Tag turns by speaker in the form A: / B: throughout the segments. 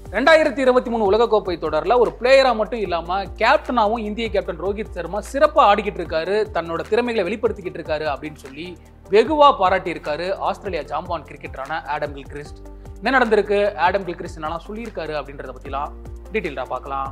A: ரெண்டாயிரத்தி இருபத்தி மூணு உலகக்கோப்பை தொடரில் ஒரு பிளேயரா மட்டும் இல்லாம கேப்டனாவும் இந்திய கேப்டன் ரோஹித் சர்மா சிறப்பா ஆடிக்கிட்டு இருக்காரு தன்னோட திறமைகளை வெளிப்படுத்திக்கிட்டு இருக்காரு அப்படின்னு சொல்லி வெகுவா பாராட்டி இருக்காரு ஆஸ்திரேலியா ஜாம்பான் கிரிக்கெட்டரான ஆடம் கில்கிறிஸ்ட் என்ன நடந்திருக்கு ஆடம் கில்கிறிஸ்ட் என்னெல்லாம் சொல்லியிருக்காரு அப்படின்றத பத்திலாம் டீட்டெயில்டா பார்க்கலாம்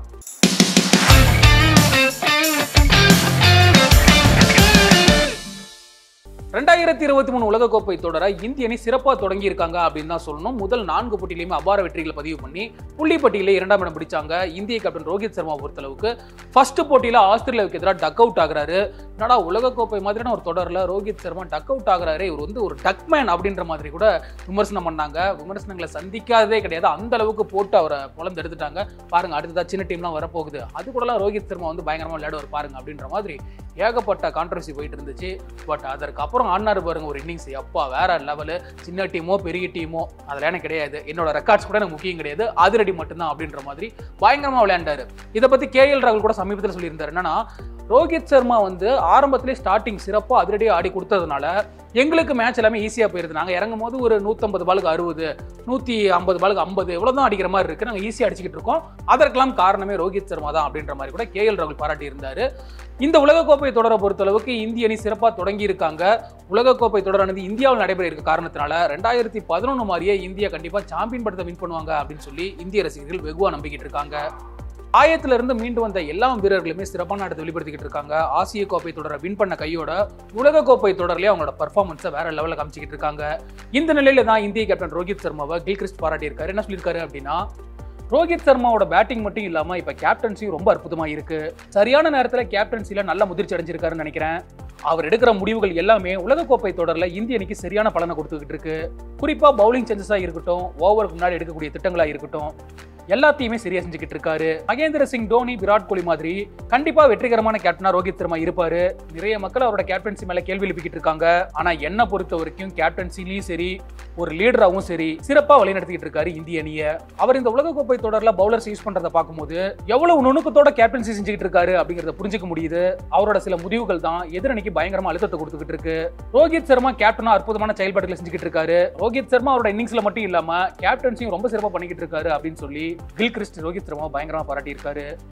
A: ரெண்டாயிரத்தி இருபத்தி மூணு உலகக்கோப்பை தொடரை இந்திய அணி சிறப்பாக தொடங்கி இருக்காங்க அப்படின்னு தான் சொல்லணும் முதல் நான்கு போட்டியிலையுமே அபார வெற்றிகளை பதிவு பண்ணி புள்ளி பட்டியலில் இரண்டாம் இடம் பிடிச்சாங்க இந்திய கேப்டன் ரோஹித் சர்மா பொறுத்தளவுக்கு ஃபர்ஸ்ட் போட்டியில ஆஸ்திரேலியாவுக்கு எதிராக டக் அவுட் ஆகுறாரு என்னடா உலகக்கோப்பை மாதிரியான ஒரு தொடரில் ரோஹித் சர்மா டக் அவுட் ஆகுறாரு இவர் வந்து ஒரு டக்மேன் அப்படின்ற மாதிரி கூட விமர்சனம் பண்ணாங்க விமர்சனங்களை சந்திக்காததே கிடையாது அந்த அளவுக்கு போட்டு அவரை பொழந்து எடுத்துட்டாங்க பாருங்க அடுத்ததா சின்ன டீம்லாம் வரப்போகுது அது கூடலாம் ரோஹித் சர்மா வந்து பயங்கரமா விளையாடுவார் பாருங்க அப்படின்ற மாதிரி ஏகப்பட்ட கான்ட்ரவர்சி போயிட்டு இருந்துச்சு பட் அதற்கு அப்புறம் ஆடினாரு பாருங்க ஒரு இன்னிங்ஸ் அப்பா வேற லெவலு சின்ன டீமோ பெரிய டீமோ அதெல்லாம் எனக்கு கிடையாது என்னோட ரெக்கார்ட்ஸ் கூட எனக்கு முக்கியம் கிடையாது அதிரடி மட்டும்தான் அப்படின்ற மாதிரி பயங்கரமா விளையாண்டாரு இதை பத்தி கே எல் ராகுல் கூட சமீபத்தில் சொல்லியிருந்தாரு என்னன்னா ரோஹித் சர்மா வந்து ஆரம்பத்திலே ஸ்டார்டிங் சிறப்பாக அதிரடியாக ஆடி கொடுத்ததுனால எங்களுக்கு மேட்ச் எல்லாமே ஈஸியாக போயிருது நாங்கள் இறங்கும் போது ஒரு நூற்றம்பது பாலுக்கு அறுபது நூற்றி ஐம்பது பாலுக்கு ஐம்பது இவ்வளோ தான் அடிக்கிற மாதிரி இருக்குது நாங்கள் ஈஸியாக அடிச்சுக்கிட்டு இருக்கோம் அதற்கெல்லாம் காரணமே ரோஹித் சர்மா தான் அப்படின்ற மாதிரி கூட கே எல் ராகுல் பாராட்டி இருந்தார் இந்த உலகக்கோப்பை தொடரை பொறுத்தளவுக்கு இந்திய அணி சிறப்பாக தொடங்கி இருக்காங்க உலகக்கோப்பை தொடரானது இந்தியாவில் நடைபெற இருக்க காரணத்தினால ரெண்டாயிரத்தி பதினொன்று மாதிரியே இந்தியா கண்டிப்பாக சாம்பியன் படத்தை வின் பண்ணுவாங்க அப்படின்னு சொல்லி இந்திய ரசிகர்கள் வெகுவாக நம்பிக்கிட்டு இருக்காங்க ஆயத்துல இருந்து மீண்டு வந்த எல்லா வீரர்களுமே சிறப்பான ஆட்டத்தை வெளிப்படுத்திக்கிட்டு இருக்காங்க ஆசிய கோப்பை தொடரை வின் பண்ண கையோட உலக கோப்பை தொடர்லயே அவங்களோட பர்ஃபார்மன்ஸை வேற லெவலில் காமிச்சிக்கிட்டு இருக்காங்க இந்த நிலையில தான் இந்திய கேப்டன் ரோஹித் சர்மாவை கில்கிறிஸ்ட் பாராட்டி இருக்காரு என்ன சொல்லியிருக்காரு அப்படின்னா ரோஹித் சர்மாவோட பேட்டிங் மட்டும் இல்லாம இப்ப கேப்டன்சியும் ரொம்ப அற்புதமா இருக்கு சரியான நேரத்துல கேப்டன்சில நல்ல முதிர்ச்சி அடைஞ்சிருக்காருன்னு நினைக்கிறேன் அவர் எடுக்கிற முடிவுகள் எல்லாமே உலகக்கோப்பை தொடர்ல இந்திய அணிக்கு சரியான பலனை கொடுத்துக்கிட்டு இருக்கு குறிப்பா பவுலிங் சேஞ்சஸா இருக்கட்டும் ஓவருக்கு முன்னாடி எடுக்கக்கூடிய திட்டங்களா இருக்கட்டும் எல்லாத்தையுமே சரியா செஞ்சுக்கிட்டு இருக்காரு மகேந்திர சிங் தோனி விராட் கோலி மாதிரி கண்டிப்பா வெற்றிகரமான கேப்டனா ரோஹித் சர்மா இருப்பாரு நிறைய மக்கள் அவரோட கேப்டன்சி மேல கேள்வி எழுப்பிக்கிட்டு இருக்காங்க ஆனா என்ன பொறுத்த வரைக்கும் கேப்டன்சிலையும் சரி ஒரு லீடராகவும் சரி சிறப்பா வழிநடத்திக்கிட்டு இருக்காரு இந்திய அணியை அவர் இந்த உலகக்கோப்பை தொடர்ல பவுலர்ஸ் யூஸ் பண்றத பார்க்கும்போது எவ்வளவு நுணுக்கத்தோட கேப்டன்சி செஞ்சுக்கிட்டு இருக்காரு அப்படிங்கறத புரிஞ்சுக்க முடியுது அவரோட சில முடிவுகள் தான் எதிரணிக்கு பயங்கரமா அழுத்தத்தை கொடுத்துக்கிட்டு இருக்கு ரோஹித் சர்மா கேப்டனா அற்புதமான செயல்பாடுகளை செஞ்சுக்கிட்டு இருக்காரு ரோஹித் சர்மா அவரோட இன்னிங்ஸ்ல மட்டும் இல்லாம கேப்டன்சியும் ரொம்ப சிறப்பா பண்ணிக்கிட்டு இருக்காரு அப்படின்னு சொல்லி கில் கிறிஸ்ட் ரோஹித் சர்மா பயங்கரமா பாராட்டி இருக்காரு